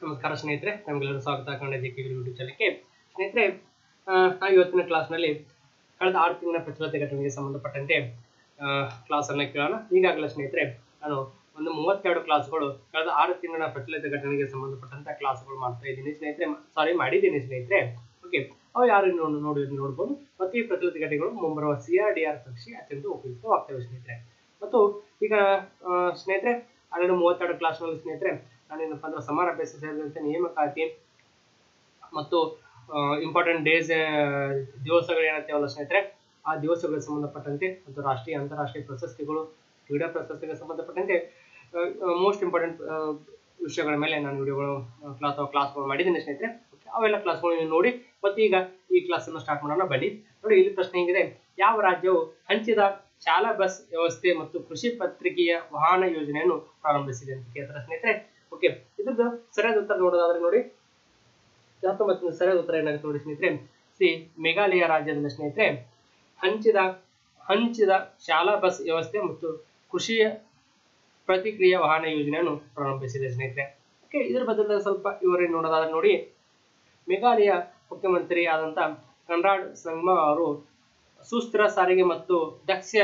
ನಮಸ್ಕಾರ ಸ್ನೇಹಿತರೆ ನಮಗೆಲ್ಲರೂ ಸ್ವಾಗತ ಕನ್ನಡ ಜೆ ಕೆ ಯೂಟ್ಯೂಬ್ ಚಾನಲ್ಗೆ ಸ್ನೇಹಿತರೆ ಆ, ನಾವು ಇವತ್ತಿನ ಕ್ಲಾಸ್ನಲ್ಲಿ ಕಳೆದ ಆರು ತಿಂಗಳ ಪ್ರಚಲಿತ ಘಟನೆಗೆ ಸಂಬಂಧಪಟ್ಟಂತೆ ಕ್ಲಾಸನ್ನು ಕೇಳೋಣ ಈಗಾಗಲೇ ಸ್ನೇಹಿತರೆ ನಾನು ಒಂದು ಮೂವತ್ತೆರಡು ಕ್ಲಾಸ್ಗಳು ಕಳೆದ ಆರು ತಿಂಗಳ ಪ್ರಚಲಿತ ಘಟನೆಗೆ ಸಂಬಂಧಪಟ್ಟಂತ ಕ್ಲಾಸ್ಗಳು ಮಾಡ್ತಾ ಇದ್ದೀನಿ ಸ್ನೇಹಿತರೆ ಸಾರಿ ಮಾಡಿದ್ದೀನಿ ಸ್ನೇಹಿತರೆ ಓಕೆ ಅವು ಯಾರು ನೋಡಿ ನೋಡಿ ನೋಡ್ಬೋದು ಮತ್ತು ಈ ಪ್ರಚಲಿತ ಘಟನೆಗಳು ಮುಂಬರುವ ಸಿ ಆರ್ ಡಿ ಆರ್ ಪರೀಕ್ಷೆಗೆ ಅತ್ಯಂತ ಉಪಯುಕ್ತವಾಗ್ತವೆ ಸ್ನೇಹಿತರೆ ಮತ್ತು ಈಗ ಆ, ಸ್ನೇಹಿತರೆ ಆಲ್ರೆಡಿ ಮೂವತ್ತೆರಡು ಕ್ಲಾಸ್ನಲ್ಲಿ ಸ್ನೇಹಿತರೆ ನಾನೇನಪ್ಪ ಅಂದ್ರೆ ಸಮಾನ ಅಭ್ಯಾಸ ಸೇರಿದಂತೆ ನೇಮಕಾತಿ ಮತ್ತು ಇಂಪಾರ್ಟೆಂಟ್ ಡೇಸ್ ದಿವಸಗಳು ಏನಂತೇವಲ್ಲ ಸ್ನೇಹಿತರೆ ಆ ದಿವಸಗಳಿಗೆ ಸಂಬಂಧಪಟ್ಟಂತೆ ಮತ್ತು ರಾಷ್ಟ್ರೀಯ ಅಂತಾರಾಷ್ಟ್ರೀಯ ಪ್ರಶಸ್ತಿಗಳು ಕ್ರೀಡಾ ಪ್ರಶಸ್ತಿಗೆ ಸಂಬಂಧಪಟ್ಟಂತೆ ಮೋಸ್ಟ್ ಇಂಪಾರ್ಟೆಂಟ್ ವಿಷಯಗಳ ಮೇಲೆ ನಾನು ವಿಡಿಯೋಗಳು ಕ್ಲಾಸ್ ಅಥವಾ ಕ್ಲಾಸ್ಗಳು ಮಾಡಿದ್ದೀನಿ ಸ್ನೇಹಿತರೆ Okay, ಅವೆಲ್ಲ ಕ್ಲಾಸ್ಗಳು ನೀವು ನೋಡಿ ಮತ್ತು ಈಗ ಈ ಕ್ಲಾಸನ್ನು ಸ್ಟಾರ್ಟ್ ಮಾಡೋಣ ಬನ್ನಿ ನೋಡಿ ಇಲ್ಲಿ ಪ್ರಶ್ನೆ ಹೇಗಿದೆ ಯಾವ ರಾಜ್ಯವು ಹಂಚಿದ ಶಾಲಾ ಬಸ್ ವ್ಯವಸ್ಥೆ ಮತ್ತು ಕೃಷಿ ಪತ್ರಿಕೆಯ ವಾಹನ ಯೋಜನೆಯನ್ನು ಪ್ರಾರಂಭಿಸಿದೆ ಅಂತ ಕೇಳ್ತಾರೆ ಸ್ನೇಹಿತರೆ ಓಕೆ ಇದ್ರದ್ದು ಸರಿಯಾದ ಉತ್ತರ ನೋಡೋದಾದ್ರೆ ನೋಡಿ ಹತ್ತೊಂಬತ್ತನೇ ಸರಿಯಾದ ಉತ್ತರ ಏನಾಗುತ್ತೆ ನೋಡಿ ಸ್ನೇಹಿತರೆ ಸಿ ಮೇಘಾಲಯ ರಾಜ್ಯದಲ್ಲಿ ಸ್ನೇಹಿತರೆ ಹಂಚಿದ ಹಂಚಿದ ಶಾಲಾ ಬಸ್ ವ್ಯವಸ್ಥೆ ಮತ್ತು ಕೃಷಿಯ ಪ್ರತಿಕ್ರಿಯೆ ವಾಹನ ಯೋಜನೆಯನ್ನು ಪ್ರಾರಂಭಿಸಿದೆ ಸ್ನೇಹಿತರೆ ಓಕೆ ಇದ್ರ ಬದಲು ಸ್ವಲ್ಪ ಇವರೇ ನೋಡೋದಾದ್ರೆ ನೋಡಿ ಮೇಘಾಲಯ ಮುಖ್ಯಮಂತ್ರಿ ಆದಂತ ಕನ್ರಾಡ್ ಸಂಗ್ಮಾ ಅವರು ಸುಸ್ಥಿರ ಸಾರಿಗೆ ಮತ್ತು ದಕ್ಷ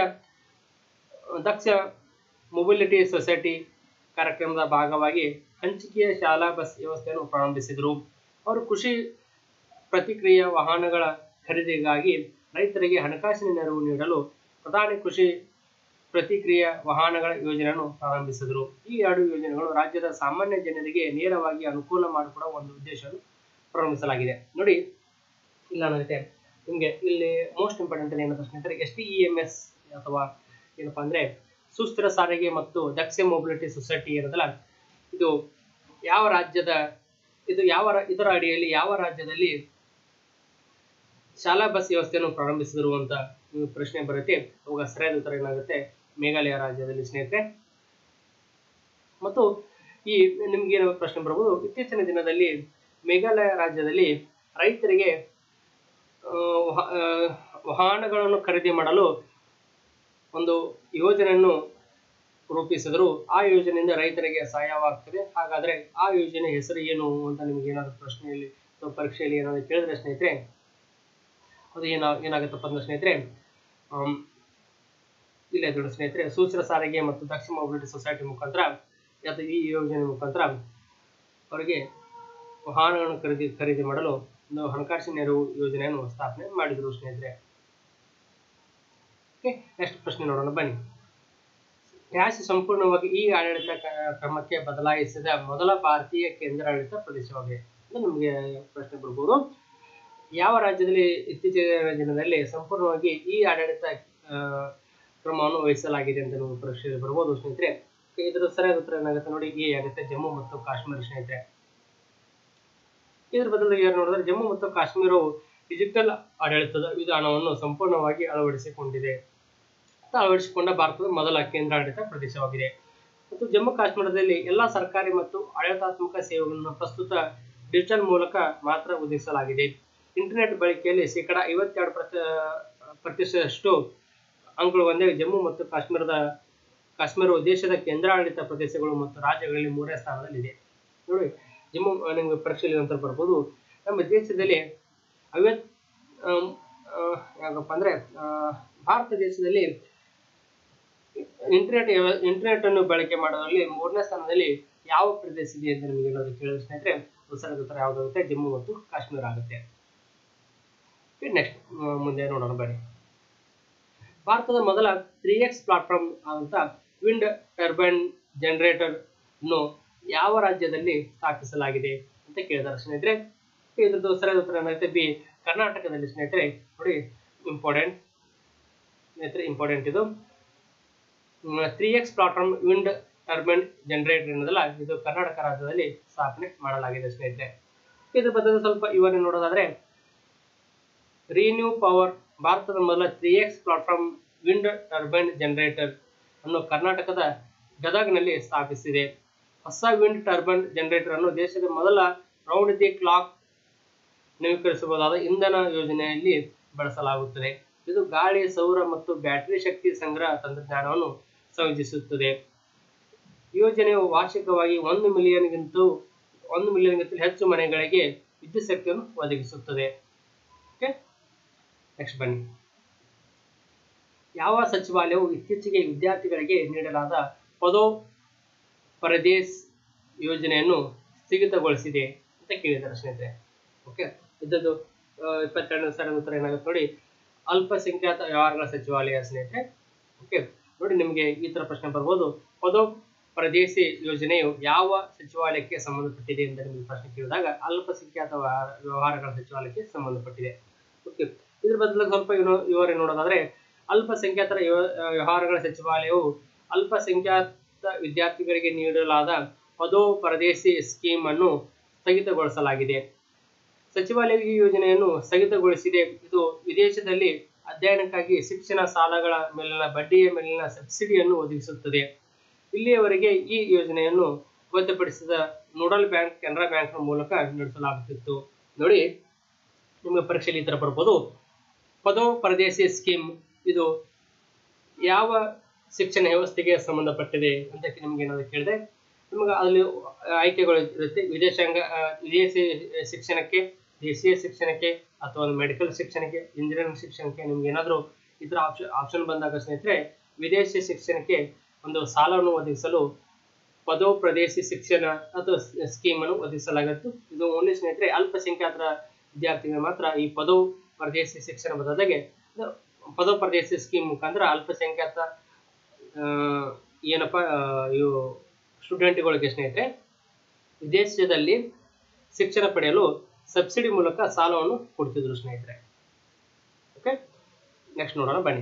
ದಕ್ಷ ಮೊಬಿಲಿಟಿ ಸೊಸೈಟಿ ಕಾರ್ಯಕ್ರಮದ ಭಾಗವಾಗಿ ಹಂಚಿಕೆಯ ಶಾಲಾ ಬಸ್ ವ್ಯವಸ್ಥೆಯನ್ನು ಪ್ರಾರಂಭಿಸಿದರು ಅವರು ಕೃಷಿ ಪ್ರತಿಕ್ರಿಯೆ ವಾಹನಗಳ ಖರೀದಿಗಾಗಿ ರೈತರಿಗೆ ಹಣಕಾಸಿನ ನೆರವು ನೀಡಲು ಪ್ರಧಾನಿ ಕೃಷಿ ಪ್ರತಿಕ್ರಿಯೆ ವಾಹನಗಳ ಯೋಜನೆಯನ್ನು ಪ್ರಾರಂಭಿಸಿದರು ಈ ಎರಡು ಯೋಜನೆಗಳು ರಾಜ್ಯದ ಸಾಮಾನ್ಯ ಜನರಿಗೆ ನೇರವಾಗಿ ಅನುಕೂಲ ಮಾಡಿಕೊಡುವ ಒಂದು ಉದ್ದೇಶವನ್ನು ಪ್ರಾರಂಭಿಸಲಾಗಿದೆ ನೋಡಿ ಇಲ್ಲ ಅನ್ನೋದಕ್ಕೆ ನಿಮಗೆ ಇಲ್ಲಿ ಮೋಸ್ಟ್ ಇಂಪಾರ್ಟೆಂಟ್ ಏನಂತ ಸ್ನೇಹಿತರೆ S T E M S ಅಥವಾ ಏನಪ್ಪಾ ಅಂದ್ರೆ ಸುಸ್ಥಿರ ಸಾರಿಗೆ ಮತ್ತು ದಕ್ಷ ಮೊಬಿಲಿಟಿ ಸೊಸೈಟಿ ಇರೋದಲ್ಲ ಇದು ಯಾವ ರಾಜ್ಯದ ಇದು ಯಾವ ರಾ- ಇದರ ಅಡಿಯಲ್ಲಿ ಯಾವ ರಾಜ್ಯದಲ್ಲಿ ಶಾಲಾ ಬಸ್ ವ್ಯವಸ್ಥೆಯನ್ನು ಪ್ರಾರಂಭಿಸಿದರು ಅಂತ ನಿಮ್ಗೆ ಪ್ರಶ್ನೆ ಬರುತ್ತೆ ಅವಾಗ ಸರಿಯಾದ ಉತ್ತರ ಏನಾಗುತ್ತೆ ಮೇಘಾಲಯ ರಾಜ್ಯದಲ್ಲಿ ಸ್ನೇಹಿತರೆ ಮತ್ತು ಈ ನಿಮ್ಗೆ ಏನೋ ಪ್ರಶ್ನೆ ಬರ್ಬೋದು ಇತ್ತೀಚಿನ ದಿನದಲ್ಲಿ ಮೇಘಾಲಯ ರಾಜ್ಯದಲ್ಲಿ ರೈತರಿಗೆ ಆ, ವಾಹ- ಆ, ವಾಹನಗಳನ್ನು ಖರೀದಿ ಮಾಡಲು ಒಂದು ಯೋಜನೆಯನ್ನು ರೂಪಿಸಿದ್ರು ಆ ಯೋಜನೆಯಿಂದ ರೈತರಿಗೆ ಸಹಾಯವಾಗ್ತದೆ ಹಾಗಾದ್ರೆ ಆ ಯೋಜನೆ ಹೆಸರು ಏನು ಅಂತ ನಿಮ್ಗೆ ಏನಾದ್ರು ಪ್ರಶ್ನೆಯಲ್ಲಿ ಅಥವಾ ಪರೀಕ್ಷೆಯಲ್ಲಿ ಏನಾದ್ರು ಕೇಳಿದ್ರೆ ಸ್ನೇಹಿತರೆ ಅದು ಏನ ಏನಾಗುತ್ತಪ್ಪ ಅಂದ್ರೆ ಸ್ನೇಹಿತರೆ ಆಮ್, ಇಲ್ಲ ನೋಡಿ ಸ್ನೇಹಿತರೆ ಸೂಚರ ಸಾರಿಗೆ ಮತ್ತು ದಕ್ಷ ಮೊಬಿಲಿಟಿ ಸೊಸೈಟಿ ಮುಖಾಂತರ ಅಥವಾ ಈ ಯೋಜನೆ ಮುಖಾಂತರ ಅವರಿಗೆ ವಾಹನಗಳನ್ನು ಖರೀದಿ ಖರೀದಿ ಮಾಡಲು ಒಂದು ಹಣಕಾಸಿನ ನೆರವು ಯೋಜನೆಯನ್ನು ಸ್ಥಾಪನೆ ಮಾಡಿದರು ಸ್ನೇಹಿತರೆ ಓಕೆ ನೆಕ್ಸ್ಟ್ ಪ್ರಶ್ನೆ ನೋಡೋಣ ಬನ್ನಿ ಡ್ಯಾಶ್ ಸಂಪೂರ್ಣವಾಗಿ ಈ ಆಡಳಿತ ಕ- ಕ್ರಮಕ್ಕೆ ಬದಲಾಯಿಸಿದ ಮೊದಲ ಭಾರತೀಯ ಕೇಂದ್ರಾಡಳಿತ ಪ್ರದೇಶವಾಗಿದೆ ಇದು ನಮಗೆ ಪ್ರಶ್ನೆ ಬರ್ಬೋದು ಯಾವ ರಾಜ್ಯದಲ್ಲಿ ಇತ್ತೀಚಿನ ದಿನದಲ್ಲಿ ಸಂಪೂರ್ಣವಾಗಿ ಈ ಆಡಳಿತ ಆ, ಕ್ರಮವನ್ನು ವಹಿಸಲಾಗಿದೆ ಅಂತ ನೀವು ಪರೀಕ್ಷೆ ಬರ್ಬೋದು ಸ್ನೇಹಿತರೆ Okay, ಇದರ ಸರಿಯಾದ ಉತ್ತರ ಏನಾಗುತ್ತೆ ನೋಡಿ ಎ ಆಗುತ್ತೆ ಜಮ್ಮು ಮತ್ತು ಕಾಶ್ಮೀರ ಸ್ನೇಹಿತರೆ ಇದರ ಬದಲಾಗಿ ಏನು ನೋಡಿದ್ರೆ ಜಮ್ಮು ಮತ್ತು ಕಾಶ್ಮೀರವು ಡಿಜಿಟಲ್ ಆಡಳಿತದ ವಿಧಾನವನ್ನು ಸಂಪೂರ್ಣವಾಗಿ ಅಳವಡಿಸಿಕೊಂಡಿದೆ ಮತ್ತು ಅಳವಡಿಸಿಕೊಂಡ ಭಾರತದ ಮೊದಲ ಕೇಂದ್ರಾಡಳಿತ ಪ್ರದೇಶವಾಗಿದೆ ಮತ್ತು ಜಮ್ಮು ಕಾಶ್ಮೀರದಲ್ಲಿ ಎಲ್ಲ ಸರ್ಕಾರಿ ಮತ್ತು ಆಡಳಿತಾತ್ಮಕ ಸೇವೆಗಳನ್ನು ಪ್ರಸ್ತುತ ಡಿಜಿಟಲ್ ಮೂಲಕ ಮಾತ್ರ ಒದಗಿಸಲಾಗಿದೆ ಇಂಟರ್ನೆಟ್ ಬಳಕೆಯಲ್ಲಿ ಶೇಕಡ ಐವತ್ತೆರಡು ಪ್ರತಿ ಪ್ರತಿಶತಷ್ಟು ಅಂಕಗಳು ಒಂದೇ ಜಮ್ಮು ಮತ್ತು ಕಾಶ್ಮೀರದ ಕಾಶ್ಮೀರವು ದೇಶದ ಕೇಂದ್ರಾಡಳಿತ ಪ್ರದೇಶಗಳು ಮತ್ತು ರಾಜ್ಯಗಳಲ್ಲಿ ಮೂರನೇ ಸ್ಥಾನದಲ್ಲಿದೆ ನೋಡಿ ಜಮ್ಮು ಆ, ನಿಮ್ಗೆ ಪರೀಕ್ಷೆಯಲ್ಲಿ ನಂತರ ಬರ್ಬೋದು ನಮ್ಮ ದೇಶದಲ್ಲಿ ಐವತ್ ಆಮ್, ಆ, ಯಾಕಪ್ಪ ಅಂದ್ರೆ ಆ, ಭಾರತ ದೇಶದಲ್ಲಿ ಇಂಟರ್ನೆಟ್ ಇಂಟರ್ನೆಟ್ ಅನ್ನು ಬಳಕೆ ಮಾಡೋದ್ರಲ್ಲಿ ಮೂರನೇ ಸ್ಥಾನದಲ್ಲಿ ಯಾವ ಪ್ರದೇಶ ಇದೆ ಅಂತ ನಿಮಗೆ ಏನಾದ್ರು ಕೇಳಿದ್ರೆ ಸ್ನೇಹಿತರೆ ಉತ್ತರ ಉತ್ತರ ಯಾವ್ದಾಗುತ್ತೆ ಜಮ್ಮು ಮತ್ತು ಕಾಶ್ಮೀರ ಆಗುತ್ತೆ ನೆಕ್ಸ್ಟ್ ಮುಂದೆ ನೋಡೋಣ ಬನ್ನಿ ಭಾರತದ ಮೊದಲ ತ್ರೀ ಎಕ್ಸ್ ಪ್ಲಾಟ್ಫಾರ್ಮ್ ಆದಂತ ವಿಂಡ್ ಟರ್ಬೈನ್ ಜನರೇಟರ್ ಅನ್ನು ಯಾವ ರಾಜ್ಯದಲ್ಲಿ ಸ್ಥಾಪಿಸಲಾಗಿದೆ ಅಂತ ಕೇಳಿದಾರೆ ಸ್ನೇಹಿತರೆ ಇದ್ರದ್ದು ಸರಿಯಾದ ಉತ್ತರ ಏನಾಗುತ್ತೆ ಬಿ ಕರ್ನಾಟಕದಲ್ಲಿ ಸ್ನೇಹಿತರೆ ನೋಡಿ ಇಂಪಾರ್ಟೆಂಟ್ ಸ್ನೇಹಿತರೆ ಇಂಪಾರ್ಟೆಂಟ್ ಇದು three X platform wind turbine generator ಅನ್ನೋದಲ್ಲ ಇದು ಕರ್ನಾಟಕ ರಾಜ್ಯದಲ್ಲಿ ಸ್ಥಾಪನೆ ಮಾಡಲಾಗಿದೆ ಸ್ನೇಹಿತರೆ ಇದ್ರ ಬದಲು ಸ್ವಲ್ಪ ಇವರೇ ನೋಡೋದಾದ್ರೆ ರಿನ್ಯೂ ಪವರ್ ಭಾರತದ ಮೊದಲ three X platform wind turbine generator ಅನ್ನು ಕರ್ನಾಟಕದ ಗದಗ್ನಲ್ಲಿ ಸ್ಥಾಪಿಸಿದೆ ಹೊಸ ವಿಂಡ್ ಟರ್ಬೈನ್ ಜನರೇಟರ್ ಅನ್ನು ದೇಶದ ಮೊದಲ ರೌಂಡ್ ದಿ ಕ್ಲಾಕ್ ನವೀಕರಿಸಬಹುದಾದ ಇಂಧನ ಯೋಜನೆಯಲ್ಲಿ ಬಳಸಲಾಗುತ್ತದೆ ಇದು ಗಾಳಿ ಸೌರ ಮತ್ತು ಬ್ಯಾಟರಿ ಶಕ್ತಿ ಸಂಗ್ರಹ ತಂತ್ರಜ್ಞಾನವನ್ನು ಸಂಯೋಜಿಸುತ್ತದೆ ಯೋಜನೆಯು ವಾರ್ಷಿಕವಾಗಿ ಒಂದು ಮಿಲಿಯನ್ಗಿಂತ ಒಂದು ಮಿಲಿಯನ್ಗಿಂತಲೂ ಹೆಚ್ಚು ಮನೆಗಳಿಗೆ ವಿದ್ಯುತ್ ಶಕ್ತಿಯನ್ನು ಒದಗಿಸುತ್ತದೆ ಓಕೆ ನೆಕ್ಸ್ಟ್ ಬನ್ನಿ ಯಾವ ಸಚಿವಾಲಯವು ಇತ್ತೀಚೆಗೆ ವಿದ್ಯಾರ್ಥಿಗಳಿಗೆ ನೀಡಲಾದ ಪದೋ ಪರದೇಶ್ ಯೋಜನೆಯನ್ನು ಸ್ಥಗಿತಗೊಳಿಸಿದೆ ಅಂತ ಕೇಳಿದ್ದಾರೆ ಸ್ನೇಹಿತರೆ ಓಕೆ ಇದ್ದದ್ದು ಇಪ್ಪತ್ತೆರಡನೇ ಸಾರಿ ಉತ್ತರ ಏನಾಗುತ್ತೆ ನೋಡಿ ಅಲ್ಪಸಂಖ್ಯಾತ ವ್ಯವಹಾರಗಳ ಸಚಿವಾಲಯ ಸ್ನೇಹಿತರೆ ಓಕೆ ನೋಡಿ ನಿಮಗೆ ಈ ತರ ಪ್ರಶ್ನೆ ಬರ್ಬೋದು ಪದೋ ಪ್ರದೇಶಿ ಯೋಜನೆಯು ಯಾವ ಸಚಿವಾಲಯಕ್ಕೆ ಸಂಬಂಧಪಟ್ಟಿದೆ ಅಂತ ನಿಮಗೆ ಪ್ರಶ್ನೆ ಕೇಳಿದಾಗ ಅಲ್ಪಸಂಖ್ಯಾತ ವ್ಯವಹಾರ- ವ್ಯವಹಾರಗಳ ಸಚಿವಾಲಯಕ್ಕೆ ಸಂಬಂಧಪಟ್ಟಿದೆ ಓಕೆ ಇದ್ರ ಬದಲಾಗಿ ಸ್ವಲ್ಪ ಏನು ವಿವರ ನೋಡೋದಾದ್ರೆ ಅಲ್ಪಸಂಖ್ಯಾತರ ವ್ಯವ- ವ್ಯವಹಾರಗಳ ಸಚಿವಾಲಯವು ಅಲ್ಪಸಂಖ್ಯಾತ ವಿದ್ಯಾರ್ಥಿಗಳಿಗೆ ನೀಡಲಾದ ಪದೋ ಪರದೇಶಿ ಸ್ಕೀಮ್ ಅನ್ನು ಸ್ಥಗಿತಗೊಳಿಸಲಾಗಿದೆ ಸಚಿವಾಲಯವು ಈ ಯೋಜನೆಯನ್ನು ಸ್ಥಗಿತಗೊಳಿಸಿದೆ ಇದು ವಿದೇಶದಲ್ಲಿ ಅಧ್ಯಯನಕ್ಕಾಗಿ ಶಿಕ್ಷಣ ಸಾಲಗಳ ಮೇಲಿನ ಬಡ್ಡಿಯ ಮೇಲಿನ ಸಬ್ಸಿಡಿಯನ್ನು ಒದಗಿಸುತ್ತದೆ ಇಲ್ಲಿಯವರೆಗೆ ಈ ಯೋಜನೆಯನ್ನು ಗೊತ್ತುಪಡಿಸಿದ ನೋಡಲ್ ಬ್ಯಾಂಕ್ ಕೆನರಾ ಬ್ಯಾಂಕ್ ಮೂಲಕ ನಡೆಸಲಾಗುತ್ತಿತ್ತು ನೋಡಿ ನಿಮಗೆ ಪರೀಕ್ಷೆಯಲ್ಲಿ ಈ ತರ ಬರ್ಬೋದು ಪದೋ ಪರದೇಶಿ ಸ್ಕೀಮ್ ಇದು ಯಾವ ಶಿಕ್ಷಣ ವ್ಯವಸ್ಥೆಗೆ ಸಂಬಂಧಪಟ್ಟಿದೆ ಅಂತ ನಿಮ್ಗೆ ಏನಾದ್ರು ಕೇಳಿದೆ ನಿಮಗೆ ಅಲ್ಲಿ ಆಯ್ಕೆಗಳು ಇರುತ್ತೆ ವಿದೇಶಾಂಗ ಆ, ವಿದೇಶಿ ಶಿಕ್ಷಣಕ್ಕೆ ದೇಶೀಯ ಶಿಕ್ಷಣಕ್ಕೆ ಅಥವಾ ಮೆಡಿಕಲ್ ಶಿಕ್ಷಣಕ್ಕೆ ಇಂಜಿನಿಯರಿಂಗ್ ಶಿಕ್ಷಣಕ್ಕೆ ನಿಮ್ಗೆ ಏನಾದರೂ ಈ ಥರ ಆಪ್ಷನ್ ಆಪ್ಷನ್ ಬಂದಾಗ ಸ್ನೇಹಿತರೆ ವಿದೇಶಿ ಶಿಕ್ಷಣಕ್ಕೆ ಒಂದು ಸಾಲವನ್ನು ಒದಗಿಸಲು ಪದೋ ಪ್ರದೇಶಿ ಶಿಕ್ಷಣ ಅಥವಾ ಸ್ಕೀಮ್ ಅನ್ನು ಒದಗಿಸಲಾಗಿತ್ತು ಇದು ಓನ್ಲಿ ಸ್ನೇಹಿತರೆ ಅಲ್ಪಸಂಖ್ಯಾತರ ವಿದ್ಯಾರ್ಥಿಗಳಿಗೆ ಮಾತ್ರ ಈ ಪದೋ ಪ್ರದೇಶಿ ಶಿಕ್ಷಣ ಬದಲಾಗಿ ಇದು ಪದೋ ಪ್ರದೇಶಿ ಸ್ಕೀಮ್ ಮುಖಾಂತರ ಅಲ್ಪಸಂಖ್ಯಾತ ಆ, ಏನಪ್ಪ ಆ, ಇವು ಸ್ಟೂಡೆಂಟ್ಗಳಿಗೆ ಸ್ನೇಹಿತರೆ ವಿದೇಶದಲ್ಲಿ ಶಿಕ್ಷಣ ಪಡೆಯಲು ಸಬ್ಸಿಡಿ ಮೂಲಕ ಸಾಲವನ್ನು ಕೊಡ್ತಿದ್ರು ಸ್ನೇಹಿತರೆ ಓಕೆ ನೆಕ್ಸ್ಟ್ ನೋಡೋಣ ಬನ್ನಿ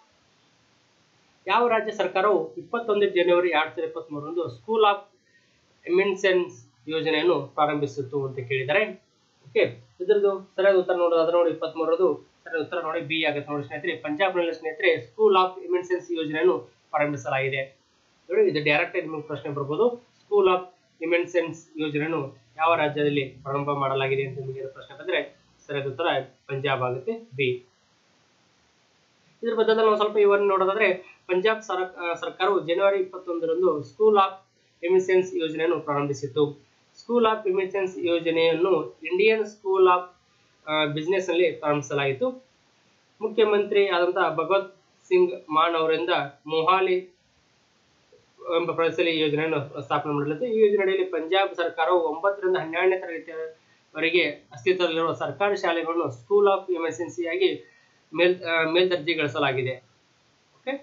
ಯಾವ ರಾಜ್ಯ ಸರ್ಕಾರವು ಇಪ್ಪತ್ತೊಂದು ಜನವರಿ ಎರಡ್ ಸಾವಿರದ ಇಪ್ಪತ್ತ್ ಮೂರರಂದು ಸ್ಕೂಲ್ ಆಫ್ ಎಮಿನ್ಸೆನ್ಸ್ ಯೋಜನೆಯನ್ನು ಪ್ರಾರಂಭಿಸಿತ್ತು ಅಂತ ಕೇಳಿದ್ದಾರೆ ಓಕೆ ಇದ್ರದ್ದು ಸರಿಯಾದ ಉತ್ತರ ನೋಡೋದಾದ್ರೆ ನೋಡಿ ಇಪ್ಪತ್ತ್ ಮೂರದು ಸರಿಯಾದ ಉತ್ತರ ನೋಡಿ ಬಿ ಆಗುತ್ತೆ ನೋಡಿ ಸ್ನೇಹಿತರೆ ಪಂಜಾಬ್ನಲ್ಲಿ ಸ್ನೇಹಿತರೆ ಸ್ಕೂಲ್ ಆಫ್ ಎಮಿನ್ಸೆನ್ಸ್ ಯೋಜನೆಯನ್ನು ಪ್ರಾರಂಭಿಸಲಾಗಿದೆ ನೋಡಿ ಇದು ಡೈರೆಕ್ಟ್ ನಿಮಗೆ ಪ್ರಶ್ನೆ ಬರ್ಬೋದು ಸ್ಕೂಲ್ ಆಫ್ ಇಮೆನ್ಸೆನ್ಸ್ ಯೋಜನೆಯನ್ನು ಯಾವ ರಾಜ್ಯದಲ್ಲಿ ಪ್ರಾರಂಭ ಮಾಡಲಾಗಿದೆ ಅಂತ ನಿಮಗೆ ಪ್ರಶ್ನೆ ಬಂದ್ರೆ ಸರಿಯಾದ ಉತ್ತರ ಪಂಜಾಬ್ ಆಗುತ್ತೆ ಬಿ ಇದ್ರ ಬದಲು ನಾವು ಸ್ವಲ್ಪ ಇವನ್ನ ನೋಡೋದಾದ್ರೆ ಪಂಜಾಬ್ ಸರ ಆ, ಸರ್ಕಾರವು ಜನವರಿ ಇಪ್ಪತ್ತೊಂದರಂದು ಸ್ಕೂಲ್ ಆಫ್ ಎಮಿಸೆನ್ಸ್ ಯೋಜನೆಯನ್ನು ಪ್ರಾರಂಭಿಸಿತು ಸ್ಕೂಲ್ ಆಫ್ ಎಮಿಸೆನ್ಸ್ ಯೋಜನೆಯನ್ನು ಇಂಡಿಯನ್ ಸ್ಕೂಲ್ ಆಫ್ ಬಿಸಿನೆಸ್ ನಲ್ಲಿ ಪ್ರಾರಂಭಿಸಲಾಯಿತು ಮುಖ್ಯಮಂತ್ರಿ ಆದಂತಹ ಭಗವತ್ ಸಿಂಗ್ ಮಾನ್ ಅವರಿಂದ ಮೊಹಾಲಿ ಎಂಬ ಪ್ರದೇಶದಲ್ಲಿ ಈ ಯೋಜನೆಯನ್ನು ಸ್ಥಾಪನೆ ಮಾಡಲಾಯಿತು ಈ ಯೋಜನೆಯಲ್ಲಿ ಪಂಜಾಬ್ ಸರ್ಕಾರವು ಒಂಬತ್ತರಿಂದ ಹನ್ನೆರಡನೇ ತರಗತಿಯವರೆಗೆ ಅಸ್ತಿತ್ವದಲ್ಲಿರುವ ಸರ್ಕಾರಿ ಶಾಲೆಗಳನ್ನು ಸ್ಕೂಲ್ ಆಫ್ ಎಮರ್ಜೆನ್ಸಿ ಆಗಿ ಮೇಲ್ ಆ, ಮೇಲ್ದರ್ಜೆಗೊಳಿಸಲಾಗಿದೆ ಓಕೆ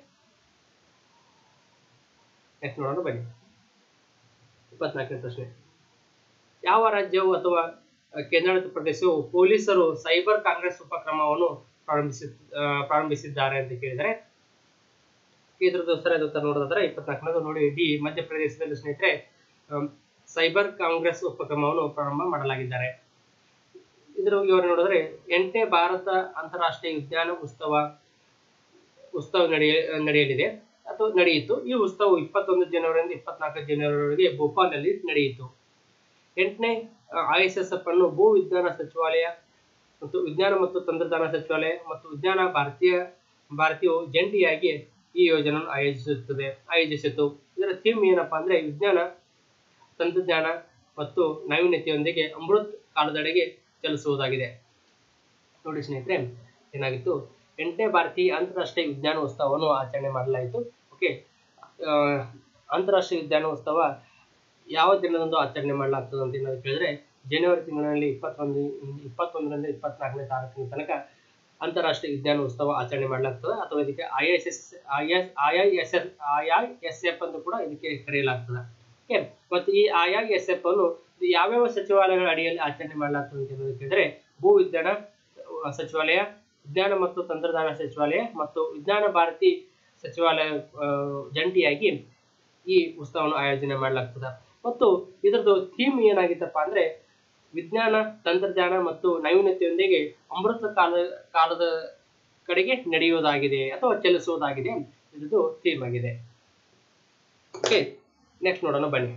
ನೆಕ್ಸ್ಟ್ ನೋಡೋಣ ಬನ್ನಿ ಇಪ್ಪತ್ನಾಲ್ಕನೇ ಪ್ರಶ್ನೆ ಯಾವ ರಾಜ್ಯವು ಅಥವಾ ಆ, ಕೇಂದ್ರಾಡಳಿತ ಪ್ರದೇಶವು ಪೊಲೀಸರು ಸೈಬರ್ ಕಾಂಗ್ರೆಸ್ ಉಪಕ್ರಮವನ್ನು ಪ್ರಾರಂಭಿಸಿ ಆ, ಪ್ರಾರಂಭಿಸಿದ್ದಾರೆ ಅಂತ ಕೇಳಿದರೆ ಇದ್ರದ್ದು ಸರಿಯಾದ ಉತ್ತರ ನೋಡೋದಾದ್ರೆ ಇಪ್ಪತ್ನಾಲ್ಕನೇದು ನೋಡಿ ಡಿ ಮಧ್ಯಪ್ರದೇಶದಲ್ಲಿ ಸ್ನೇಹಿತರೆ ಆಮ್, ಸೈಬರ್ ಕಾಂಗ್ರೆಸ್ ಉಪಕ್ರಮವನ್ನು ಪ್ರಾರಂಭ ಮಾಡಲಾಗಿದ್ದಾರೆ ಇದ್ರ ವಿವರ ನೋಡಿದ್ರೆ ಎಂಟನೇ ಭಾರತ ಅಂತಾರಾಷ್ಟ್ರೀಯ ಉದ್ಯಾನ ಉತ್ಸವ ಉತ್ಸವ ನಡೆಯ ನಡೆಯಲಿದೆ ಅಥವಾ ನಡೆಯಿತು ಈ ಉತ್ಸವವು ಇಪ್ಪತ್ತೊಂದು ಜನವರಿಯಿಂದ ಇಪ್ಪತ್ನಾಲ್ಕು ಜನವರಿವರೆಗೆ ಭೋಪಾಲ್ನಲ್ಲಿ ನಡೆಯಿತು ಎಂಟನೇ ಐ ಎಸ್ ಎಸ್ ಎಫ್ ಅನ್ನು ಭೂ ವಿಜ್ಞಾನ ಸಚಿವಾಲಯ ಮತ್ತು ವಿಜ್ಞಾನ ಮತ್ತು ತಂತ್ರಜ್ಞಾನ ಸಚಿವಾಲಯ ಮತ್ತು ವಿಜ್ಞಾನ ಭಾರತೀಯ ಭಾರತೀಯವು ಜಂಟಿಯಾಗಿ ಈ ಯೋಜನೆಯನ್ನು ಆಯೋಜಿಸುತ್ತದೆ ಆಯೋಜಿಸಿತು ಇದರ ಥೀಮ್ ಏನಪ್ಪಾ ಅಂದ್ರೆ ವಿಜ್ಞಾನ ತಂತ್ರಜ್ಞಾನ ಮತ್ತು ನಾವೀನ್ಯತೆಯೊಂದಿಗೆ ಅಮೃತ್ ಕಾಲದೆಡೆಗೆ ಚಲಿಸುವುದಾಗಿದೆ ನೋಡಿ ಸ್ನೇಹಿತರೆ ಏನಾಗಿತ್ತು ಎಂಟನೇ ಭಾರತೀಯ ಅಂತಾರಾಷ್ಟ್ರೀಯ ವಿಜ್ಞಾನೋತ್ಸವವನ್ನು ಆಚರಣೆ ಮಾಡಲಾಯಿತು ಓಕೆ ಅಂತಾರಾಷ್ಟ್ರೀಯ ವಿಜ್ಞಾನೋತ್ಸವ ಯಾವ ದಿನದಂದು ಆಚರಣೆ ಮಾಡಲಾಗ್ತದೆ ಅಂತ ಏನಾದ್ರು ಕೇಳಿದ್ರೆ ಜನವರಿ ತಿಂಗಳಿನಲ್ಲಿ ಇಪ್ಪತ್ತೊಂದು ಇಪ್ಪತ್ತೊಂದರಿಂದ ಇಪ್ಪತ್ನಾಲ್ಕನೇ ತಾರೀಕಿನ ತನಕ ಅಂತಾರಾಷ್ಟ್ರೀಯ ವಿಜ್ಞಾನೋತ್ಸವ ಆಚರಣೆ ಮಾಡಲಾಗ್ತದೆ ಅಥವಾ ಇದಕ್ಕೆ I S S I S I I S F I I S F ಅಂತ ಕೂಡ ಇದಕ್ಕೆ ಕರೆಯಲಾಗ್ತದೆ ಓಕೆ ಮತ್ತು ಈ ಐ ಐ ಎಸ್ ಎಫ್ ಅನ್ನು ಇದು ಯಾವ್ಯಾವ ಸಚಿವಾಲಯಗಳ ಅಡಿಯಲ್ಲಿ ಆಚರಣೆ ಮಾಡಲಾಗ್ತದೆ ಅಂತ ಏನಾದ್ರು ಕೇಳಿದ್ರೆ ಭೂ ವಿಜ್ಞಾನ ಅಹ್, ಸಚಿವಾಲಯ ವಿಜ್ಞಾನ ಮತ್ತು ತಂತ್ರಜ್ಞಾನ ಸಚಿವಾಲಯ ಮತ್ತು ವಿಜ್ಞಾನ ಭಾರತಿ ಸಚಿವಾಲಯ ಅಹ್, ಜಂಟಿಯಾಗಿ ಈ ಉತ್ಸವವನ್ನು ಆಯೋಜನೆ ಮಾಡಲಾಗ್ತದೆ ಮತ್ತು ಇದರದ್ದು ಥೀಮ್ ಏನಾಗಿತ್ತಪ್ಪ ಅಂದ್ರೆ ವಿಜ್ಞಾನ ತಂತ್ರಜ್ಞಾನ ಮತ್ತು ನವೀನತೆಯೊಂದಿಗೆ ಅಮೃತ ಕಾಲ ಕಾಲದ ಕಡೆಗೆ ನಡೆಯುವುದಾಗಿದೆ ಅಥವಾ ಚಲಿಸುವುದಾಗಿದೆ ಇದ್ರದ್ದು ಥೀಮ್ ಆಗಿದೆ ಓಕೆ ನೆಕ್ಸ್ಟ್ ನೋಡೋಣ ಬನ್ನಿ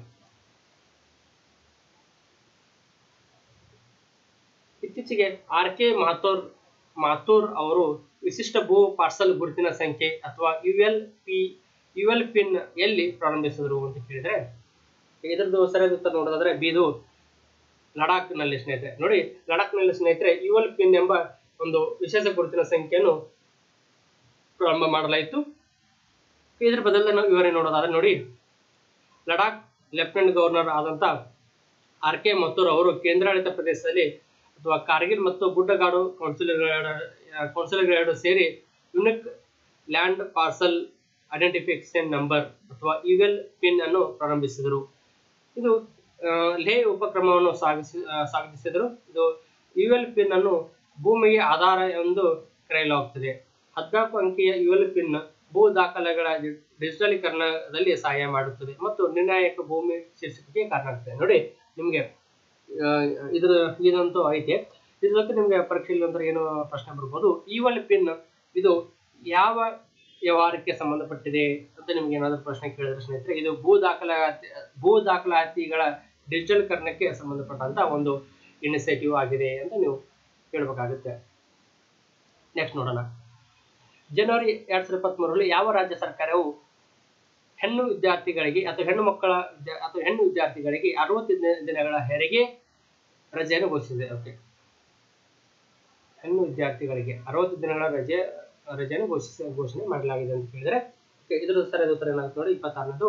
ಇತ್ತೀಚೆಗೆ ಆರ್ ಕೆ ಮಾಥೂರ್ ಮಾಥೂರ್ ಅವರು ವಿಶಿಷ್ಟ ಭೂ ಪಾರ್ಸಲ್ ಗುರುತಿನ ಸಂಖ್ಯೆ ಅಥವಾ U L P U L PIN ಎಲ್ಲಿ ಪ್ರಾರಂಭಿಸಿದ್ರು ಅಂತ ಕೇಳಿದ್ರೆ ಇದರದ್ದು ಸರಿಯಾದ ಉತ್ತರ ನೋಡೋದಾದ್ರೆ ಬಿದು ಲಡಾಖ್ನಲ್ಲಿ ಸ್ನೇಹಿತರೆ ನೋಡಿ ಲಡಾಖ್ನಲ್ಲಿ ಸ್ನೇಹಿತರೆ ಯುವಲ್ ಪಿನ್ ಎಂಬ ಒಂದು ವಿಶೇಷ ಗುರುತಿನ ಸಂಖ್ಯೆಯನ್ನು ಪ್ರಾರಂಭ ಮಾಡಲಾಯಿತು ಇದರ ಬದಲು ನಾವು ವಿವರಣೆ ನೋಡೋದಾದ್ರೆ ನೋಡಿ ಲಡಾಖ್ ಲೆಫ್ಟಿನೆಂಟ್ ಗವರ್ನರ್ ಆದಂತ ಆರ್ ಕೆ ಮಥುರ್ ಅವರು ಕೇಂದ್ರಾಡಳಿತ ಪ್ರದೇಶದಲ್ಲಿ ಅಥವಾ ಕಾರ್ಗಿಲ್ ಮತ್ತು ಗುಡ್ಡಗಾಡು ಕೌನ್ಸಿಲರ್ಗಳ ಕೌನ್ಸಿಲರ್ಗಳೆರಡು ಸೇರಿ unique land parcel identification number ಅಥವಾ ಯುಎಲ್ ಪಿನ್ ಅನ್ನು ಪ್ರಾರಂಭಿಸಿದರು ಇದು ಆ, ಲೇ ಉಪಕ್ರಮವನ್ನು ಸಾಗಿಸಿ ಆ, ಸಾಗಿಸಿದರು ಇದು ಯುಎಲ್ ಪಿನ್ ಅನ್ನು ಭೂಮಿಗೆ ಆಧಾರ ಎಂದು ಕರೆಯಲಾಗುತ್ತದೆ ಹದಿನಾಲ್ಕು ಅಂಕಿಯ ಯುಎಲ್ ಪಿನ್ ಭೂ ದಾಖಲೆಗಳ ಡಿ- ಡಿಜಿಟಲೀಕರಣದಲ್ಲಿ ಸಹಾಯ ಮಾಡುತ್ತದೆ ಮತ್ತು ನಿರ್ಣಾಯಕ ಭೂಮಿ ಶೀರ್ಷಿಕೆಗೆ ಕಾರಣ ಆಗ್ತದೆ ನೋಡಿ ನಿಮಗೆ ಇದ್ರ ಇದಂತೂ ಐತೆ ಇದ್ರ ಜೊತೆ ನಿಮಗೆ ಪರೀಕ್ಷೆಯಲ್ಲಿ ಒಂಥರ ಏನು ಪ್ರಶ್ನೆ ಬರ್ಬೋದು ಯುಎಲ್ ಪಿನ್ ಇದು ಯಾವ ವ್ಯವಹಾರಕ್ಕೆ ಸಂಬಂಧಪಟ್ಟಿದೆ ಅಂತ ನಿಮ್ಗೆ ಏನಾದರೂ ಪ್ರಶ್ನೆ ಕೇಳಿದ್ರೆ ಸ್ನೇಹಿತರೆ ಇದು ಭೂ ದಾಖಲಾತಿ ಭೂ ದಾಖಲಾತಿಗಳ ಡಿಜಿಟಲ್ಕರಣಕ್ಕೆ ಸಂಬಂಧಪಟ್ಟಂತ ಒಂದು ಇನಿಷಿಯೇಟಿವ್ ಆಗಿದೆ ಅಂತ ನೀವು ಹೇಳ್ಬೇಕಾಗುತ್ತೆ ನೆಕ್ಸ್ಟ್ ನೋಡೋಣ ಜನವರಿ ಎರಡ್ ಸಾವಿರದ ಇಪ್ಪತ್ಮೂರರಲ್ಲಿ ಯಾವ ರಾಜ್ಯ ಸರ್ಕಾರವು ಹೆಣ್ಣು ವಿದ್ಯಾರ್ಥಿಗಳಿಗೆ ಅಥವಾ ಹೆಣ್ಣು ಮಕ್ಕಳ ವಿದ್ಯಾ- ಅಥವಾ ಹೆಣ್ಣು ವಿದ್ಯಾರ್ಥಿಗಳಿಗೆ ಅರವತ್ತು ದಿನಗಳ ಹೆರಿಗೆ ರಜೆಯನ್ನು ಘೋಷಿಸಿದೆ ಓಕೆ ಹೆಣ್ಣು ವಿದ್ಯಾರ್ಥಿಗಳಿಗೆ ಅರವತ್ತು ದಿನಗಳ ರಜೆ ರಜೆಯನ್ನು ಘೋಷಿಸಿ ಘೋಷಣೆ ಮಾಡಲಾಗಿದೆ ಅಂತ ಹೇಳಿದ್ರೆ ಓಕೆ ಇದ್ರ ಸರಿಯಾದ ಉತ್ತರ ಏನಾಗುತ್ತೆ ನೋಡಿ ಇಪ್ಪತ್ತಾರನೇದು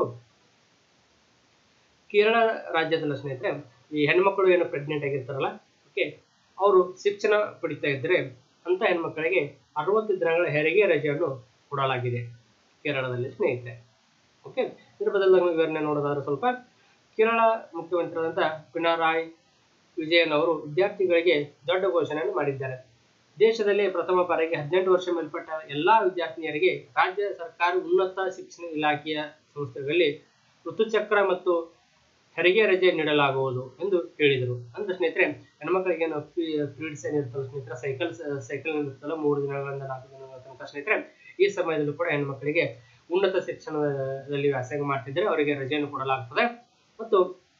ಕೇರಳ ರಾಜ್ಯದಲ್ಲಿ ಸ್ನೇಹಿತರೆ ಈ ಹೆಣ್ಮಕ್ಳು ಏನು ಪ್ರೆಗ್ನೆಂಟ್ ಆಗಿರ್ತಾರಲ್ಲ ಓಕೆ ಅವರು ಶಿಕ್ಷಣ ಪಡಿತಾ ಇದ್ರೆ ಅಂತ ಹೆಣ್ಮಕ್ಕಳಿಗೆ ಅರವತ್ತು ದಿನಗಳ ಹೆರಿಗೆ ರಜೆಯನ್ನು ಕೊಡಲಾಗಿದೆ ಕೇರಳದಲ್ಲಿ ಸ್ನೇಹಿತರೆ ಓಕೆ ಇದ್ರ ಬದಲು ನಾವು ವಿವರಣೆ ನೋಡೋದಾದ್ರೆ ಸ್ವಲ್ಪ ಕೇರಳ ಮುಖ್ಯಮಂತ್ರಿಯಾದಂಥ ಪಿಣರಾಯ್ ವಿಜಯನ್ ಅವರು ವಿದ್ಯಾರ್ಥಿಗಳಿಗೆ ದೊಡ್ಡ ಘೋಷಣೆಯನ್ನು ಮಾಡಿದ್ದಾರೆ ದೇಶದಲ್ಲಿ ಪ್ರಥಮ ಬಾರಿಗೆ ಹದಿನೆಂಟು ವರ್ಷ ಮೇಲ್ಪಟ್ಟ ಎಲ್ಲಾ ವಿದ್ಯಾರ್ಥಿನಿಯರಿಗೆ ರಾಜ್ಯ ಸರ್ಕಾರ ಉನ್ನತ ಶಿಕ್ಷಣ ಇಲಾಖೆಯ ಸಂಸ್ಥೆಗಳಲ್ಲಿ ಋತುಚಕ್ರ ಮತ್ತು ಹೆರಿಗೆ ರಜೆ ನೀಡಲಾಗುವುದು ಎಂದು ಹೇಳಿದರು ಅಂದ್ರೆ ಸ್ನೇಹಿತರೆ ಹೆಣ್ಮಕ್ಳಿಗೆ ಏನು ಪೀರಿಯಡ್ಸ್ ಏನಿರ್ತಲ್ಲ ಸ್ನೇಹಿತರೆ ಸೈಕಲ್ ಸೈಕಲ್ ಇರುತ್ತಲ್ಲ ಮೂರು ದಿನಗಳಿಂದ ನಾಲ್ಕು ದಿನಗಳ ತನಕ ಸ್ನೇಹಿತರೆ ಈ ಸಮಯದಲ್ಲೂ ಕೂಡ ಹೆಣ್ಮಕ್ಳಿಗೆ ಉನ್ನತ ಶಿಕ್ಷಣದಲ್ಲಿ ವ್ಯಾಸಂಗ ಮಾಡ್ತಿದ್ರೆ ಅವರಿಗೆ ರಜೆಯನ್ನು ಕೊಡಲಾಗ್ತದೆ ಮತ್ತು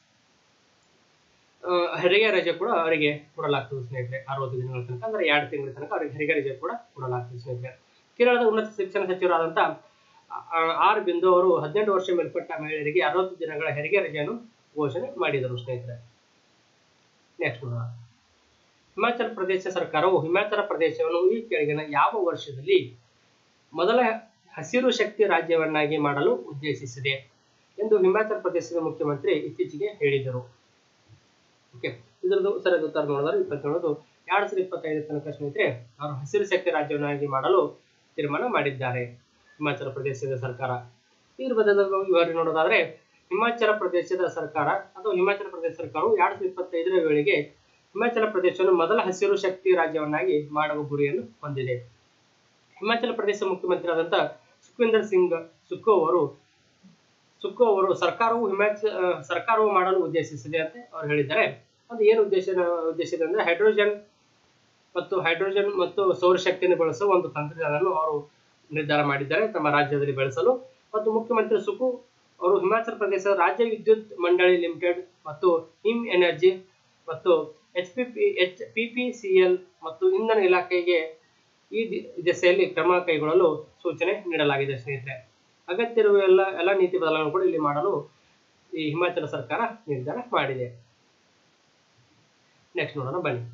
ಆ, ಹೆರಿಗೆ ರಜೆ ಕೂಡ ಅವರಿಗೆ ಕೊಡಲಾಗ್ತದೆ ಸ್ನೇಹಿತರೆ ಅರವತ್ತು ದಿನಗಳ ತನಕ ಅಂದ್ರೆ ಎರಡು ತಿಂಗಳ ತನಕ ಅವರಿಗೆ ಹೆರಿಗೆ ರಜೆ ಕೂಡ ಕೊಡಲಾಗ್ತದೆ ಸ್ನೇಹಿತರೆ ಕೇರಳದ ಉನ್ನತ ಶಿಕ್ಷಣ ಸಚಿವರಾದಂತ ಆ, ಆರ್ ಬಿಂದು ಅವರು ಹದಿನೆಂಟು ವರ್ಷ ಮೇಲ್ಪಟ್ಟ ಮಹಿಳೆಯರಿಗೆ ಅರವತ್ತು ದಿನಗಳ ಹೆರಿಗೆ ರಜೆಯನ್ನು ಘೋಷಣೆ ಮಾಡಿದರು ಸ್ನೇಹಿತರೆ ನೆಕ್ಸ್ಟ್ ನೋಡೋಣ ಹಿಮಾಚಲ ಪ್ರದೇಶ ಸರ್ಕಾರವು ಹಿಮಾಚಲ ಪ್ರದೇಶವನ್ನು ಈ ಕೆಳಗಿನ ಯಾವ ವರ್ಷದಲ್ಲಿ ಮೊದಲ ಹಸಿರು ಶಕ್ತಿ ರಾಜ್ಯವನ್ನಾಗಿ ಮಾಡಲು ಉದ್ದೇಶಿಸಿದೆ ಎಂದು ಹಿಮಾಚಲ ಪ್ರದೇಶದ ಮುಖ್ಯಮಂತ್ರಿ ಇತ್ತೀಚೆಗೆ ಹೇಳಿದರು ಓಕೆ ಇದರದ್ದು ಸರಿಯಾದ ಉತ್ತರ ನೋಡಿದ್ರೆ ಇಪ್ಪತ್ತೇಳದು ಎರಡ್ ಸಾವಿರದ ಇಪ್ಪತ್ತೈದು ತನಕ ಸ್ನೇಹಿತರೆ ಅವರು ಹಸಿರು ಶಕ್ತಿ ರಾಜ್ಯವನ್ನಾಗಿ ಮಾಡಲು ತೀರ್ಮಾನ ಮಾಡಿದ್ದಾರೆ ಹಿಮಾಚಲ ಪ್ರದೇಶದ ಸರ್ಕಾರ ಇದ್ರ ಬದಲು ವಿವರಣೆ ನೋಡೋದಾದ್ರೆ ಹಿಮಾಚಲ ಪ್ರದೇಶದ ಸರ್ಕಾರ ಅಥವಾ ಹಿಮಾಚಲ ಪ್ರದೇಶ ಸರ್ಕಾರವು ಎರಡ್ ಸಾವಿರದ ಇಪ್ಪತ್ತೈದರ ವೇಳೆಗೆ ಹಿಮಾಚಲ ಪ್ರದೇಶವನ್ನು ಮೊದಲ ಹಸಿರು ಶಕ್ತಿ ರಾಜ್ಯವನ್ನಾಗಿ ಮಾಡುವ ಗುರಿಯನ್ನು ಹೊಂದಿದೆ ಹಿಮಾಚಲ ಪ್ರದೇಶ ಮುಖ್ಯಮಂತ್ರಿ ಆದಂತ ಸುಖವಿಂದರ್ ಸಿಂಗ್ ಸುಖೋ ಅವರು ಸುಖೋ ಅವರು ಸರ್ಕಾರವು ಹಿಮಾಚ ಆ, ಸರ್ಕಾರವು ಮಾಡಲು ಉದ್ದೇಶಿಸಿದೆ ಅಂತ ಅವರು ಹೇಳಿದ್ದಾರೆ ಅದು ಏನು ಉದ್ದೇಶ ಉದ್ದೇಶಿಸಿದೆ ಅಂದ್ರೆ ಹೈಡ್ರೋಜನ್ ಮತ್ತು ಹೈಡ್ರೋಜನ್ ಮತ್ತು ಸೌರಶಕ್ತಿಯನ್ನು ಬಳಸುವ ಒಂದು ತಂತ್ರಜ್ಞಾನವನ್ನು ಅವರು ನಿರ್ಧಾರ ಮಾಡಿದ್ದಾರೆ ತಮ್ಮ ರಾಜ್ಯದಲ್ಲಿ ಬೆಳೆಸಲು ಮತ್ತು ಮುಖ್ಯಮಂತ್ರಿ ಸುಕು ಅವರು ಹಿಮಾಚಲ ಪ್ರದೇಶದ ರಾಜ್ಯ ವಿದ್ಯುತ್ ಮಂಡಳಿ ಲಿಮಿಟೆಡ್ ಮತ್ತು ಹಿಮ್ ಎನರ್ಜಿ ಮತ್ತು H P P H P P C L ಮತ್ತು ಇಂಧನ ಇಲಾಖೆಗೆ ಈ ದಿ- ದಿಸೆಯಲ್ಲಿ ಕ್ರಮ ಕೈಗೊಳ್ಳಲು ಸೂಚನೆ ನೀಡಲಾಗಿದೆ ಸ್ನೇಹಿತರೆ ಅಗತ್ಯ ಇರುವ ಎಲ್ಲ ಎಲ್ಲ ನೀತಿ ಬದಲಾವಣೆ ಕೂಡ ಇಲ್ಲಿ ಮಾಡಲು ಈ ಹಿಮಾಚಲ ಸರ್ಕಾರ ನಿರ್ಧಾರ ಮಾಡಿದೆ ನೆಕ್ಸ್ಟ್ ನೋಡೋಣ ಬನ್ನಿ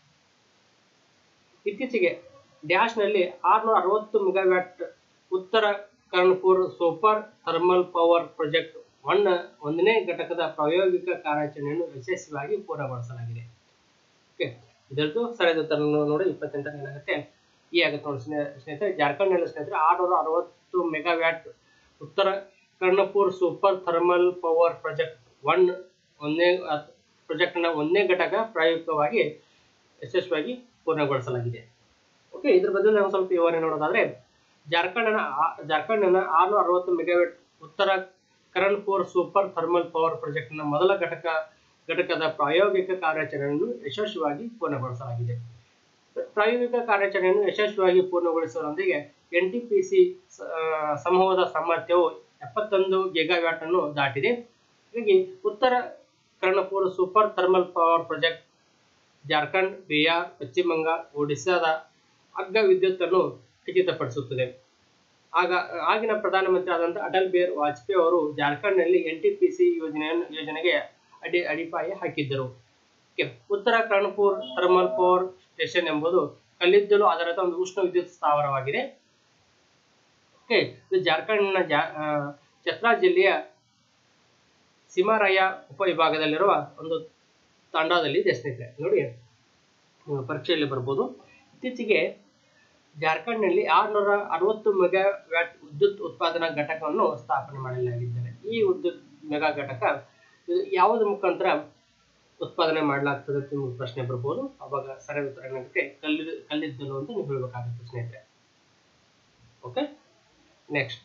ಇತ್ತೀಚೆಗೆ ಡ್ಯಾಶ್ನಲ್ಲಿ ಆರ್ನೂರ ಅರವತ್ತು ಮೆಗಾವ್ಯಾಟ್ ಉತ್ತರ Karanpur super thermal power project one ಒಂದನೇ ಘಟಕದ ಪ್ರಾಯೋಗಿಕ ಕಾರ್ಯಾಚರಣೆಯನ್ನು ಯಶಸ್ವಿಯಾಗಿ ಪೂರ್ಣಗೊಳಿಸಲಾಗಿದೆ ಓಕೆ ಇದರದ್ದು ಸರಿಯಾದ ಉತ್ತರ ನೋಡಿ ಇಪ್ಪತ್ತೆಂಟನೇ ಏನಾಗುತ್ತೆ ಈ ಆಗುತ್ತೆ ನೋಡಿ ಸ್ನೇ- ಸ್ನೇಹಿತರೆ ಜಾರ್ಖಂಡ್ನಲ್ಲಿ ಸ್ನೇಹಿತರೆ ಆರುನೂರ ಅರವತ್ತು ಮೆಗಾವ್ಯಾಟ್ ಉತ್ತರ Karanpur super thermal power project one ಒಂದನೇ ಪ್ರಾಜೆಕ್ಟ್ನ ಒಂದನೇ ಘಟಕ ಪ್ರಾಯೋಗಿಕವಾಗಿ ಯಶಸ್ವಿಯಾಗಿ ಪೂರ್ಣಗೊಳಿಸಲಾಗಿದೆ ಓಕೆ ಇದ್ರ ಬದಲು ನಾವು ಸ್ವಲ್ಪ ವಿವರಣೆ ನೋಡೋದಾದ್ರೆ ಜಾರ್ಖಂಡ್ನ ಆ- ಜಾರ್ಖಂಡ್ನ ಆರುನೂರ ಅರವತ್ತು ಮೆಗಾವ್ಯಾಟ್ ಉತ್ತರ ಕರಣ್ಪುರ್ ಸೂಪರ್ ಥರ್ಮಲ್ ಪವರ್ ಪ್ರಾಜೆಕ್ಟ್ನ ಮೊದಲ ಘಟಕ ಘಟಕದ ಪ್ರಾಯೋಗಿಕ ಕಾರ್ಯಾಚರಣೆಯನ್ನು ಯಶಸ್ವಿಯಾಗಿ ಪೂರ್ಣಗೊಳಿಸಲಾಗಿದೆ ಪ್ರಾಯೋಗಿಕ ಕಾರ್ಯಾಚರಣೆಯನ್ನು ಯಶಸ್ವಿಯಾಗಿ ಪೂರ್ಣಗೊಳಿಸುವುದರೊಂದಿಗೆ ಎನ್ ಟಿ ಪಿ ಸಿ ಸಮೂಹದ ಸಾಮರ್ಥ್ಯವು ಎಪ್ಪತ್ತೊಂದು ಗಿಗಾವ್ಯಾಟ್ ಅನ್ನು ದಾಟಿದೆ ಹೀಗಾಗಿ ಉತ್ತರ Karanpur super thermal power project Jharkhand Bihar ಪಶ್ಚಿಮ ಬಂಗಾಳ ಒಡಿಶಾದ ಅಗ್ಗ ವಿದ್ಯುತ್ ಅನ್ನು ಖಚಿತಪಡಿಸುತ್ತದೆ ಆಗ ಆಗಿನ ಪ್ರಧಾನಮಂತ್ರಿ ಆದಂಥ ಅಟಲ್ ಬಿಹಾರಿ ವಾಜಪೇಯಿ ಅವರು ಜಾರ್ಖಂಡ್ನಲ್ಲಿ ಎನ್ ಟಿ ಪಿ ಸಿ ಯೋಜನೆಯನ್ನು ಯೋಜನೆಗೆ ಅಡಿ ಅಡಿಪಾಯ ಹಾಕಿದ್ದರು ಓಕೆ ಉತ್ತರ ಕರ್ಣಪುರ್ ಥರ್ಮಲ್ ಪವರ್ ಸ್ಟೇಷನ್ ಎಂಬುದು ಕಲ್ಲಿದ್ದಲು ಆಧಾರಿತ ಒಂದು ಉಷ್ಣ ವಿದ್ಯುತ್ ಸ್ಥಾವರವಾಗಿದೆ ಓಕೆ ಇದು ಜಾರ್ಖಂಡ್ನ ಜಾ ಆ, ಚತ್ರಾ ಜಿಲ್ಲೆಯ ಸಿಮರಾಯ ಉಪವಿಭಾಗದಲ್ಲಿರುವ ಒಂದು ತಾಂಡಾದಲ್ಲಿ ಇದೆ ಸ್ನೇಹಿತರೆ ನೋಡಿ ನಿಮ್ಮ ಪರೀಕ್ಷೆಯಲ್ಲಿ ಬರ್ಬೋದು ಇತ್ತೀಚೆಗೆ ಜಾರ್ಖಂಡ್ನಲ್ಲಿ ಆರುನೂರ ಅರವತ್ತು ಮೆಗಾ ವ್ಯಾಟ್ ವಿದ್ಯುತ್ ಉತ್ಪಾದನಾ ಘಟಕವನ್ನು ಸ್ಥಾಪನೆ ಮಾಡಲಾಗಿದ್ದಾರೆ ಈ ವಿದ್ಯುತ್ ಮೆಗಾ ಘಟಕ ಇದು ಯಾವುದ್ರ ಮುಖಾಂತರ ಉತ್ಪಾದನೆ ಮಾಡಲಾಗ್ತದೆ ಅಂತ ನಿಮ್ಗೆ ಪ್ರಶ್ನೆ ಬರ್ಬೋದು ಅವಾಗ ಸರಿಯಾದ ಉತ್ತರ ಏನಾಗುತ್ತೆ ಕಲ್ಲು ಕಲ್ಲಿದ್ದಲು ಅಂತ ನೀವು ಹೇಳ್ಬೇಕಾಗುತ್ತೆ ಸ್ನೇಹಿತರೆ ಓಕೆ ನೆಕ್ಸ್ಟ್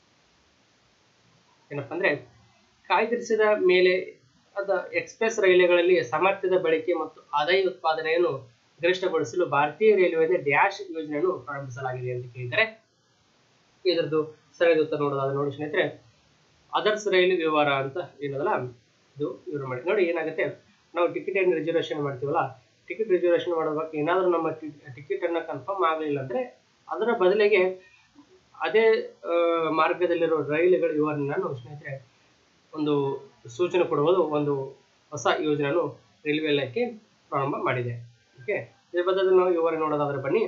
ಏನಪ್ಪ ಅಂದ್ರೆ ಕಾಯ್ದಿರಿಸಿದ ಮೇಲೆ ಅದ ಎಕ್ಸ್ಪ್ರೆಸ್ ರೈಲುಗಳಲ್ಲಿ ಸಾಮರ್ಥ್ಯದ ಬಳಕೆ ಮತ್ತು ಆದಾಯ ಉತ್ಪಾದನೆಯನ್ನು ಗರಿಷ್ಠಗೊಳಿಸಲು ಭಾರತೀಯ ರೈಲ್ವೆದ ಡ್ಯಾಶ್ ಯೋಜನೆಯನ್ನು ಪ್ರಾರಂಭಿಸಲಾಗಿದೆ ಅಂತ ಕೇಳಿದರೆ ಇದರದ್ದು ಸರಿಯಾದ ಉತ್ತರ ನೋಡೋದಾದ್ರೆ ನೋಡಿ ಸ್ನೇಹಿತರೆ ಅದರ್ಸ್ ರೈಲು ವ್ಯವಹಾರ ಅಂತ ಏನದಲ್ಲ ಇದು ಇವರು ಮಾಡಿ ನೋಡಿ ಏನಾಗುತ್ತೆ ನಾವು ಟಿಕೆಟ್ ಏನು ರಿಸರ್ವೇಷನ್ ಮಾಡ್ತೀವಲ್ಲ ಟಿಕೆಟ್ ರಿಸರ್ವೇಷನ್ ಮಾಡುವಾಗ ಏನಾದರೂ ನಮ್ಮ ಟಿಕೆಟ್ ಅನ್ನ ಕನ್ಫರ್ಮ್ ಆಗಲಿಲ್ಲ ಅಂದ್ರೆ ಅದರ ಬದಲಿಗೆ ಅದೇ ಆ, ಮಾರ್ಗದಲ್ಲಿರೋ ರೈಲುಗಳ ವಿವರಣೆಯನ್ನು ಸ್ನೇಹಿತರೆ ಒಂದು ಸೂಚನೆ ಕೊಡುವುದು ಒಂದು ಹೊಸ ಯೋಜನೆಯನ್ನು ರೈಲ್ವೆ ಇಲಾಖೆ ಪ್ರಾರಂಭ ಮಾಡಿದೆ ಓಕೆ ಇದ್ರ ಬದಲು ನಾವು ವಿವರಣೆ ನೋಡೋದಾದ್ರೆ ಬನ್ನಿ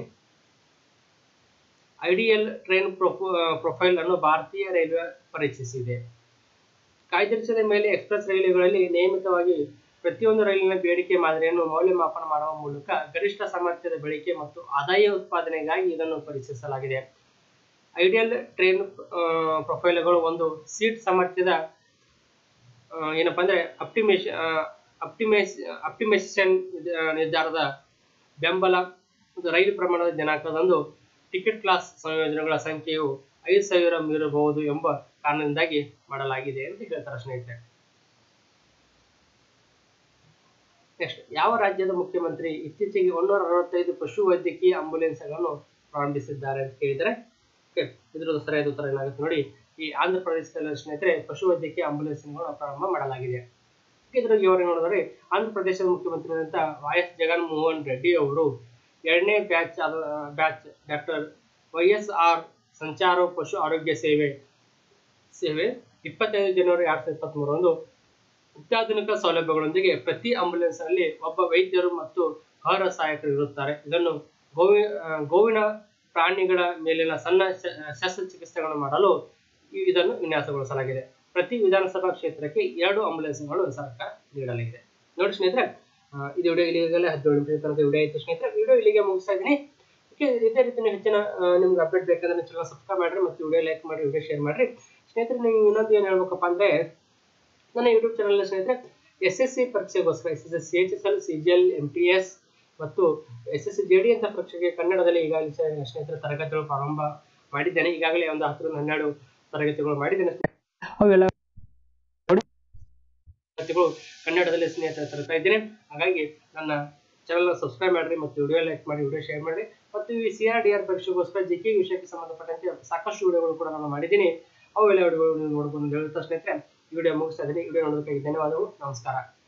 ಐಡಿಯಲ್ ಟ್ರೈನ್ ಪ್ರೊಫೋ ಪ್ರೊಫೈಲ್ ಅನ್ನು ಭಾರತೀಯ ರೈಲ್ವೆ ಪರಿಚಯಿಸಿದೆ ಕಾಯ್ದಿರಿಸಿದ ಮೇಲೆ ಎಕ್ಸ್ಪ್ರೆಸ್ ರೈಲುಗಳಲ್ಲಿ ನಿಯಮಿತವಾಗಿ ಪ್ರತಿಯೊಂದು ರೈಲಿನ ಬೇಡಿಕೆ ಮಾದರಿಯನ್ನು ಮೌಲ್ಯಮಾಪನ ಮಾಡುವ ಮೂಲಕ ಗರಿಷ್ಠ ಸಾಮರ್ಥ್ಯದ ಬಳಕೆ ಮತ್ತು ಆದಾಯ ಉತ್ಪಾದನೆಗಾಗಿ ಇದನ್ನು ಪರಿಚಯಿಸಲಾಗಿದೆ ಐಡಿಯಲ್ ಟ್ರೈನ್ ಪ್ರೊಫೈಲ್ಗಳು ಒಂದು ಸೀಟ್ ಸಾಮರ್ಥ್ಯದ ಆ, ಏನಪ್ಪಾ ಅಂದ್ರೆ ಅಪ್ಟಿಮೇಶ್ ಅಪ್ಟಿಮೇಶ್ ಅಪ್ಟಿಮೇಷನ್ ನಿರ್ಧಾರದ ಬೆಂಬಲ ಮತ್ತು ರೈಲು ಪ್ರಮಾಣದ ದಿನಾಂಕದಂದು ಟಿಕೆಟ್ ಕ್ಲಾಸ್ ಸಂಯೋಜನೆಗಳ ಸಂಖ್ಯೆಯು ಐದು ಸಾವಿರ ಮೀರಬಹುದು ಎಂಬ ಕಾರಣದಿಂದಾಗಿ ಮಾಡಲಾಗಿದೆ ಅಂತ ಹೇಳ್ತಾರೆ ಸ್ನೇಹಿತರೆ ನೆಕ್ಸ್ಟ್ ಯಾವ ರಾಜ್ಯದ ಮುಖ್ಯಮಂತ್ರಿ ಇತ್ತೀಚೆಗೆ ಒಂದೂರ ಅರವತ್ತೈದು ಪಶು ವೈದ್ಯಕೀಯ ಆಂಬುಲೆನ್ಸ್ಗಳನ್ನು ಪ್ರಾರಂಭಿಸಿದ್ದಾರೆ ಅಂತ ಕೇಳಿದರೆ ಓಕೆ ಇದ್ರದ್ದು ಸರಿಯಾದ ಉತ್ತರ ಏನಾಗುತ್ತೆ ನೋಡಿ ಈ ಆಂಧ್ರ ಪ್ರದೇಶದಲ್ಲಿ ಸ್ನೇಹಿತರೆ ಪಶು ವೈದ್ಯಕೀಯ ಆಂಬುಲೆನ್ಸ್ಗಳನ್ನು ಪ್ರಾರಂಭ ಮಾಡಲಾಗಿದೆ ಇದರ ವಿವರಣೆ ನೋಡಿದರೆ ಆಂಧ್ರ ಪ್ರದೇಶದ ಮುಖ್ಯಮಂತ್ರಿಯಾದಂಥ ವೈ ಎಸ್ ಜಗನ್ಮೋಹನ್ ರೆಡ್ಡಿ ಅವರು ಎರಡನೇ batch batch doctor Y S R ಸಂಚಾರ ಪಶು ಆರೋಗ್ಯ ಸೇವೆ ಸೇವೆ ಇಪ್ಪತ್ತೈದು ಜನವರಿ ಎರಡ್ ಸಾವಿರದ ಇಪ್ಪತ್ಮೂರರಂದು ಅತ್ಯಾಧುನಿಕ ಸೌಲಭ್ಯಗಳೊಂದಿಗೆ ಪ್ರತಿ ಆಂಬ್ಯುಲೆನ್ಸ್ ನಲ್ಲಿ ಒಬ್ಬ ವೈದ್ಯರು ಮತ್ತು ಆಹಾರ ಸಹಾಯಕರು ಇರುತ್ತಾರೆ ಇದನ್ನು ಗೋವಿ ಆ, ಗೋವಿನ ಪ್ರಾಣಿಗಳ ಮೇಲಿನ ಸಣ್ಣ ಶ- ಶಸ್ತ್ರಚಿಕಿತ್ಸೆಗಳನ್ನು ಮಾಡಲು ಈ- ಇದನ್ನು ವಿನ್ಯಾಸಗೊಳಿಸಲಾಗಿದೆ ಪ್ರತಿ ವಿಧಾನಸಭಾ ಕ್ಷೇತ್ರಕ್ಕೆ ಎರಡು ಆಂಬ್ಯುಲೆನ್ಸ್ಗಳು ಸರ್ಕಾರ ನೀಡಲಾಗಿದೆ ನೋಡಿ ಸ್ನೇಹಿತರೆ ಆ, ಇದು ವಿಡಿಯೋ ಇಲ್ಲಿಗೆ ಹದಿನೇಳು ನಿಮಿಷ ತನಕ ವಿಡಿಯೋ ಆಯ್ತು ಸ್ನೇಹಿತರೆ ವಿಡಿಯೋ ಇಲ್ಲಿಗೆ ಮುಗಿಸ್ತಾ ಇದ್ದೀನಿ ಓಕೆ ಇದೇ ರೀತಿ ಹೆಚ್ಚಿನ ಆ, ನಿಮ್ಗೆ ಅಪ್ಡೇಟ್ ಬೇಕಂದ್ರೆ ಚಾನಲ್ ಸಬ್ಸ್ಕ್ರೈಬ್ ಮಾಡ್ರಿ ಮತ್ತು ವಿಡಿಯೋ ಲೈಕ್ ಮಾಡಿ ವಿಡಿಯೋ ಶೇರ್ ಮಾಡ್ರಿ ಸ್ನೇಹಿತರೆ ನೀವು ಇನ್ನೊಂದು ಏನು ಹೇಳ್ಬೇಕಪ್ಪ ಅಂದ್ರೆ ನನ್ನ ಯೂಟ್ಯೂಬ್ ಚಾನಲ್ ಸ್ನೇಹಿತರೆ ಎಸ್ ಎಸ್ ಸಿ ಪರೀಕ್ಷೆಗೋಸ್ಕರ S S S C H S L C G L M T S ಮತ್ತು S S C J D ಅಂತ ಪರೀಕ್ಷೆಗೆ ಕನ್ನಡದಲ್ಲಿ ಈಗಾಗಲೇ ಸ- ಸ್ನೇಹಿತರೆ ತರಗತಿಗಳು ಪ್ರಾರಂಭ ಮಾಡಿದ್ದೇನೆ ಈಗಾಗಲೇ ಒಂದು ಹತ್ತರಿಂದ ಹನ್ನೆರಡು ತರಗತಿಗಳು ಮಾಡಿದ್ದೇನೆ ಅವೆಲ್ಲ ತರಗತಿಗಳು ಕನ್ನಡದಲ್ಲಿ ಸ್ನೇಹಿತರ ತರ್ತಾ ಇದ್ದೇನೆ ಹಾಗಾಗಿ ನನ್ನ ಚಾನಲ್ ಸಬ್ಸ್ಕ್ರೈಬ್ ಮಾಡಿರಿ ಮತ್ತು ವಿಡಿಯೋ ಲೈಕ್ ಮಾಡಿ ವಿಡಿಯೋ ಶೇರ್ ಮಾಡಿ ಮತ್ತು ಈ ಸಿ ಆರ್ ಡಿ ಆರ್ ಪರೀಕ್ಷೆಗೋಸ್ಕರ ಜಿ ಕೆ ವಿಷಯಕ್ಕೆ ಸಂಬಂಧಪಟ್ಟಂತೆ ಸಾಕಷ್ಟು ವಿಡಿಯೋಗಳು ಕೂಡ ನಾನು ಮಾಡಿದ್ದೀನಿ ಅವೆಲ್ಲ ವಿಡಿಯೋಗಳು ನೋಡ್ಕೊಂಡು ಹೇಳ್ತಾ ಸ್ನೇಹಿತರೆ ಈ ವಿಡಿಯೋ ಮುಗಿಸ್ತಾ ಇದ್ದೀನಿ ವಿಡಿಯೋ ನೋಡೋದಕ್ಕಾಗಿ ಧನ್ಯವಾದಗಳು ನಮಸ್ಕಾರ